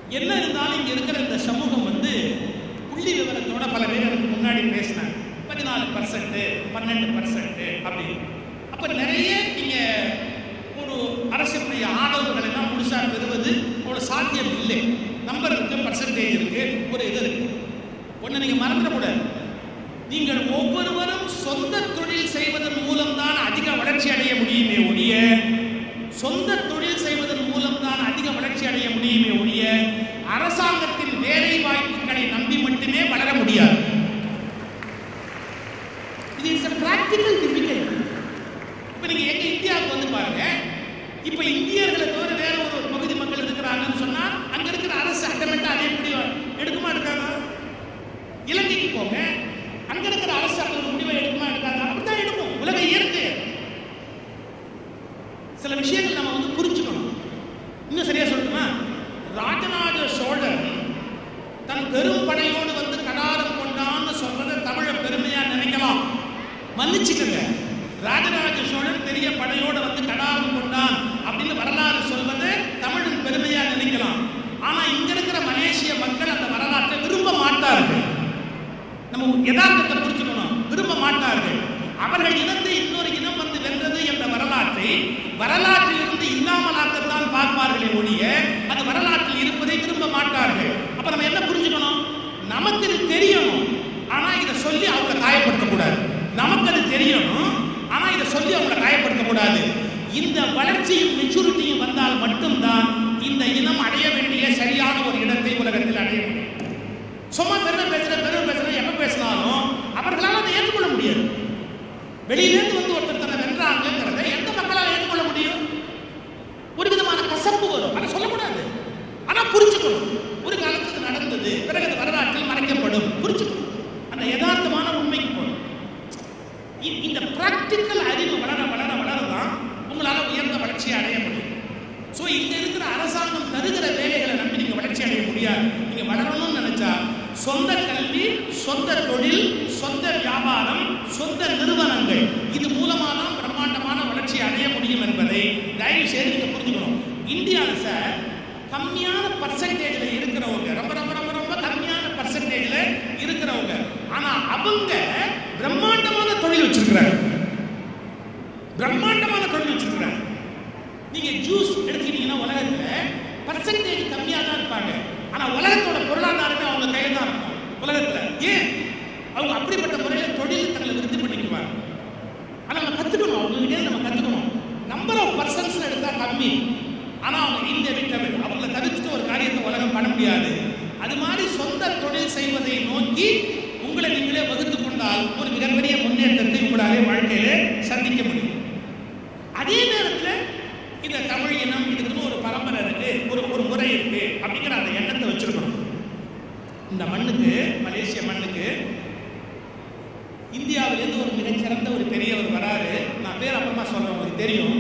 என்ன இருந்தாலும் இங்க இருக்கிற இந்த சமூகம் வந்து புள்ளி விவரத்தோட பல பேர் அதுக்கு முன்னாடி பேசினாங்க பதினாலு பர்சன்ட் பன்னெண்டு பர்சன்ட் அப்படி அப்ப நிறைய நீங்க ஒரு அரசினுடைய ஆதரவுகள் எல்லாம் முழுசா பெறுவது அவ்வளவு சாத்தியம் இல்லை நம்பர் இருக்கு பர்சன்டேஜ் இருக்கு ஒரு இது இருக்கு ஒண்ணு நீங்க மறந்துடக்கூடாது நீங்கள் ஒவ்வொருவரும் சொந்த தொழில் செய்வதன் மூலம்தான் அதிக வளர்ச்சி அடைய முடியுமே ஒழிய சொந்த தொழில் செய்வதன் மூலம்தான் அதிக வளர்ச்சி அடைய முடியுமே ஒழிய அரசாங்கத்தின் வேலை வாய்ப்புகளை நம்பி மட்டுமே வளர முடியாது இது இட்ஸ் a practical difficulty இப்போ நீங்க எங்க இந்தியாவுக்கு வந்து பாருங்க இப்போ இந்தியர்களை தவிர வேற ஒரு பகுதி மக்கள் இருக்கிறாங்கன்னு சொன்னா அங்க இருக்கிற அரசு அட்டமெண்டா அதே எப்படி எடுக்குமா எடுக்காதா இலங்கைக்கு போங்க அங்க இருக்கிற அரசு அந்த ஒரு முடிவை எடுக்குமா எடுக்காதா அப்படித்தான் எடுக்கும் உலக இயற்கை சில விஷயங்கள் நம்ம வந்து புரிஞ்சுக்கணும் இன்னும் சரியா சொல்லணுமா ராஜராஜ சோழன் தன் பெரும் படையோடு வந்து கடாரம் கொண்டான்னு சொல்றதை தமிழ பெருமையா நினைக்கலாம் மன்னிச்சுக்கங்க ராஜராஜ சோழன் பெரிய படையோடு வந்து கடாரம் கொண்டான் அப்படின்னு வரலாறு சொல்வது தமிழின் பெருமையா நினைக்கலாம் ஆனா இங்க இருக்கிற மலேசிய மக்கள் அந்த வரலாற்றை விரும்ப மாட்டார்கள் நம்ம யதார்த்தத்தை புரிஞ்சுக்கணும் விரும்ப மாட்டார்கள் அவர்கள் இனத்தை இன்னொரு இனம் வந்து வென்றது என்ற வரலாற்றை வரலாற்றில் இருந்து இல்லாமலாக்கத்தான் பார்ப்பார்களே ஒழிய அது வரலாற்றில் இருப்பதை விரும்ப மாட்டார்கள் அப்ப நம்ம என்ன புரிஞ்சுக்கணும் நமக்கு இது தெரியணும் ஆனா இதை சொல்லி அவங்கள காயப்படுத்தக்கூடாது நமக்கு அது தெரியணும் ஆனா இதை சொல்லி அவங்கள காயப்படுத்தக்கூடாது இந்த வளர்ச்சியும் மெச்சூரிட்டியும் வந்தால் மட்டும்தான் இந்த இனம் அடைய வேண்டிய சரியான ஒரு இடத்தை உலகத்தில் அடைய முடியும் சும்மா பெருமை பேசுற பெருமை பேசுற எப்ப பேசினாலும் அவர்களால் அதை ஏற்றுக்கொள்ள முடியாது வெளியிலேருந்து வந்து ஒருத்தர் தன்னை வென்றாங்கிறத எந்த மக்களால் ஏற்றுக்கொள்ள முடியும் ஒரு விதமான கசப்பு வரும் அதை சொல்லக்கூடாது ஆனா புரிஞ்சுக்கணும் ஒரு காலத்துக்கு நடந்தது பிறகு அது வரலாற்றில் மறைக்கப்படும் புரிஞ்சுக்கணும் அந்த யதார்த்தமான உண்மைக்கு போகணும் இ- இந்த பிராக்டிக்கல் அறிவு வளர வளர வளர தான் உங்களால உயர்ந்த வளர்ச்சியை அடைய முடியும் ஸோ இங்க இருக்கிற அரசாங்கம் தருகிற வேலைகளை நம்பி நீங்க வளர்ச்சி அடைய முடியாது நீங்க வளரணும்னு நினைச்சா சொந்த கல்வி சொந்த தொழில் சொந்த வியாபாரம் சொந்த நிறுவனங்கள் இது மூலமா தான் பிரம்மாண்டமான வளர்ச்சி அடைய முடியும் என்பதை தயவு செய்து நீங்க புரிஞ்சுக்கணும் இந்தியாவில் சார் கம்மியான பர்சன்டேஜ்ல இருக்கிறவங்க ரொம்ப ரொம்ப ரொம்ப ரொம்ப கம்மியான பர்சன்டேஜ்ல இருக்கிறவங்க ஆனா அவங்க பிரம்மாண்டமான தொழில் வச்சிருக்கிறாங்க பிரம்மாண்டமான தொழில் வச்சிருக்கிறாங்க நீங்க ஜூஸ் எடுத்துக்கிட்டீங்கன்னா உலகத்துல பர்சன்டேஜ் கம்மியா தான் இருப்பாங்க ஆனா உலகத்தோட பொருளாதாரமே அவங்க கையில தான் இருக்கும் உலகத்துல ஏன் அவங்க அப்படிப்பட்ட முறையில் தொழில் தங்களை விருத்தி பண்ணிக்குவாங்க ஆனா நம்ம கத்துக்கணும் அவங்க கிட்டே நம்ம கத்துக்கணும் நம்பர் ஆஃப் பர்சன்ஸ் எடுத்தா கம்மி ஆனா அவங்க இந்த விட்டவர் அவங்கள தவிர்த்துட்டு ஒரு காரியத்தை உலகம் பண்ண முடியாது அது மாதிரி சொந்த தொழில் செய்வதை நோக்கி உங்களை நீங்களே வகுத்துக் கொண்டால் ஒரு மிகப்பெரிய முன்னேற்றத்தை உங்களாலே வாழ்க்கையிலே சந்திக்க முடியும் அதே நேரத்தில் இந்த தமிழ் இனம் இதுக்குன்னு ஒரு பரம்பரை இருக்கு ஒரு ஒரு முறை இருக்கு அப்படிங்கிற அந்த எண்ணத்தை வச்சிருக்கணும் இந்த மண்ணுக்கு மலேசிய மண்ணுக்கு இந்தியாவிலேருந்து ஒரு மிகச்சிறந்த ஒரு பெரியவர் வராரு நான் பேர் அப்புறமா சொல்றேன் உங்களுக்கு தெரியும்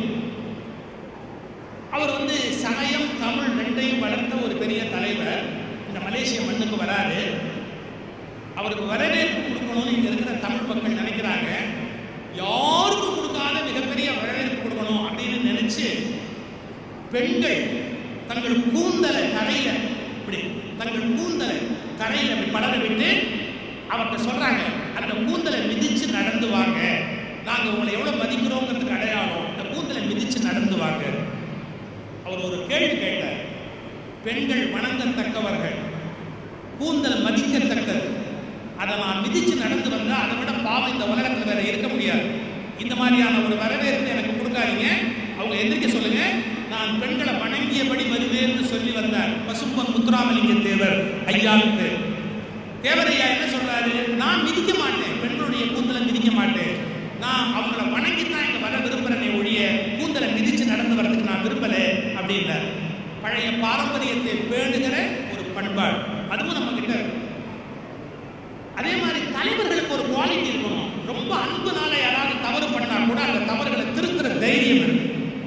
அவர் வந்து சமயம் தமிழ் ரெண்டையும் வளர்த்த ஒரு பெரிய தலைவர் இந்த மலேசிய மண்ணுக்கு வராரு அவருக்கு வரவேற்பு கொடுக்கணும்னு இங்க இருக்கிற தமிழ் மக்கள் நினைக்கிறாங்க யாருக்கும் கொடுக்காத மிகப்பெரிய வரவேற்பு கொடுக்கணும் அப்படின்னு நினைச்சு பெண்கள் தங்கள் கூந்தலை தரையில இப்படி தங்கள் கூந்தலை தரையில இப்படி படர விட்டு அவர்கிட்ட சொல்றாங்க அந்த கூந்தலை மிதிச்சு நடந்து வாங்க நாங்க உங்களை எவ்வளவு மதிக்கிறோங்கிறதுக்கு அடையாளம் இந்த கூந்தலை மிதிச்சு நடந்து வாங்க அவர் ஒரு கேள்வி கேட்டார் பெண்கள் வணங்கத்தக்கவர்கள் கூந்தல் மதிக்கத்தக்கது அதை நான் மிதிச்சு நடந்து வந்தா அதை விட பாவம் இந்த உலகத்துல வேற இருக்க முடியாது இந்த மாதிரியான ஒரு வரவேற்பு எனக்கு கொடுக்காதீங்க அவங்க எந்திரிக்க சொல்லுங்க நான் பெண்களை வணங்கியபடி வருவேன்னு சொல்லி வந்தார் பசும்பன் முத்துராமலிங்க தேவர் ஐயாவுக்கு தேவர் ஐயா என்ன சொல்றாரு நான் மிதிக்க மாட்டேன் பெண்களுடைய கூந்தலை மிதிக்க மாட்டேன் நான் அவங்கள வணங்கி தான் இங்க வர விரும்புறேனே ஒழிய கூந்தலை மிதிச்சு நடந்து வரதுக்கு நான் விரும்பல அப்படின்னார் பழைய பாரம்பரியத்தை பேணுகிற ஒரு பண்பாடு அதுவும் நம்ம கிட்ட இருக்கு அதே மாதிரி தலைவர்களுக்கு ஒரு குவாலிட்டி இருக்கணும் ரொம்ப அன்புனால யாராவது தவறு பண்ணா கூட அந்த தவறுகளை திருத்துற தைரியம் இருக்கு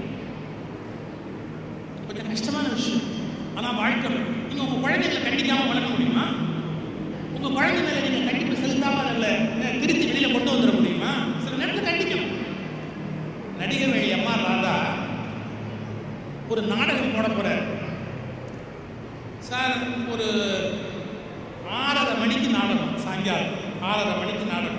கொஞ்சம் கஷ்டமான விஷயம் ஆனா வாழ்க்கை நீங்க உங்க குழந்தைகளை கண்டிக்காம வளர்க்க முடியுமா உங்க குழந்தை மேல நீங்க கண்டிப்பு செலுத்தாம அதில் திருத்தி வெளியில கொண்டு வந்துட முடியுமா சில நேரத்தில் கண்டிக்கணும் நடிகர் வேலி அம்மா ராதா ஒரு நாடகம் போட போறார் சார் ஒரு ஆறரை மணிக்கு நாடகம் சாயங்காலம் ஆறரை மணிக்கு நாடகம்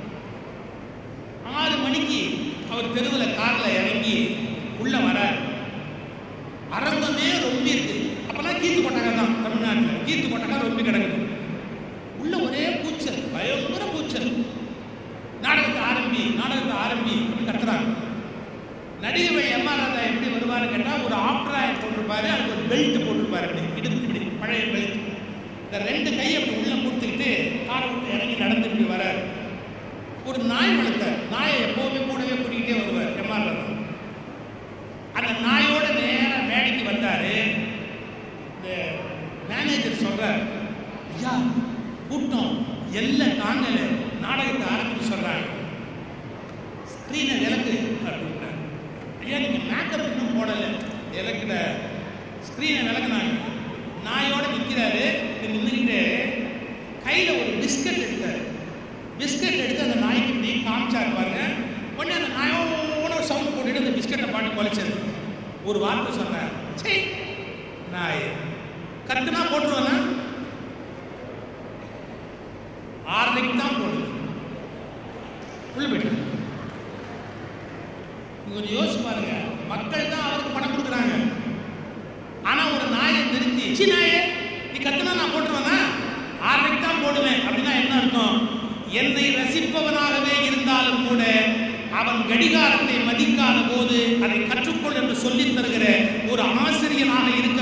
ஆறு மணிக்கு அவர் தெருவில் காரில் இறங்கி உள்ள வர அரங்கமே ரொம்ப இருக்கு அப்பெல்லாம் கீத்து கொட்டகை தான் தமிழ்நாட்டில் கீத்து கொட்டகை ரொம்ப கிடக்குது உள்ள ஒரே கூச்சல் பயங்கர கூச்சல் நாடகத்தை ஆரம்பி நாடகத்தை ஆரம்பி அப்படின்னு கத்துறாங்க நடிகை எம் ஆர் ராதா எப்படி வருவாரு கேட்டால் ஒரு ஆப்டராய் போட்டிருப்பாரு அதுக்கு ஒரு பெல்ட் போட்டிருப்பாரு அப்படி இடுப்பு இப்படி பழைய பெல்ட் இந்த ரெண்டு கையை அப்படி உள்ள கொடுத்துக்கிட்டு காரை விட்டு இறங்கி நடந்து இப்படி வராரு ஒரு நாய் வளர்த்த நாயை எப்போவுமே கூடவே கூட்டிகிட்டே வருவார் எம் ஆர் ராதா அந்த நாயோட நேரா மேடைக்கு வந்தாரு இந்த மேனேஜர் சொல்றார் ஐயா கூட்டம் எல்லாம் தாங்கல நாடகத்தை ஆரம்பிச்சு சொல்றாங்க ஸ்க்ரீனை விளக்கு அப்படின்றார் ஐயா நீங்க மேக்கப் இன்னும் போடல விளக்குட ஸ்க்ரீனை விளக்குனாங்க நாயோட நிற்கிறாரு நின்றுக்கிட்டு கையில ஒரு பிஸ்கட் எடுத்தாரு பிஸ்கட் எடுத்து அந்த நாய்க்கு இப்படி காமிச்சாரு பாருங்க உடனே அந்த நாயோட ஒரு சவுண்ட் போட்டுட்டு அந்த பிஸ்கட்டை பாட்டு குலைச்சது ஒரு வார்த்தை சொன்னார் சே நாய் கத்துனா போட்டுருவேனா ஆறரைக்கு தான் போடுது உள்ள போயிட்டு நீங்க கொஞ்சம் யோசிச்சு பாருங்க மக்கள் தான் அவருக்கு பணம் கொடுக்குறாங்க ஆனா ஒரு நாயை நிறுத்தி சி நாயே நீ கத்துனா நான் போட்டுருவேனா ஆறரைக்கு தான் போடுவேன் அப்படின்னா என்ன அர்த்தம் என்னை ரசிப்பவனாகவே இருந்தாலும் கூட அவன் கடிகாரத்தை மதிக்காத போது அதை கற்றுக்கொள் என்று சொல்லித் தருகிற ஒரு ஆசிரியனாக இருக்க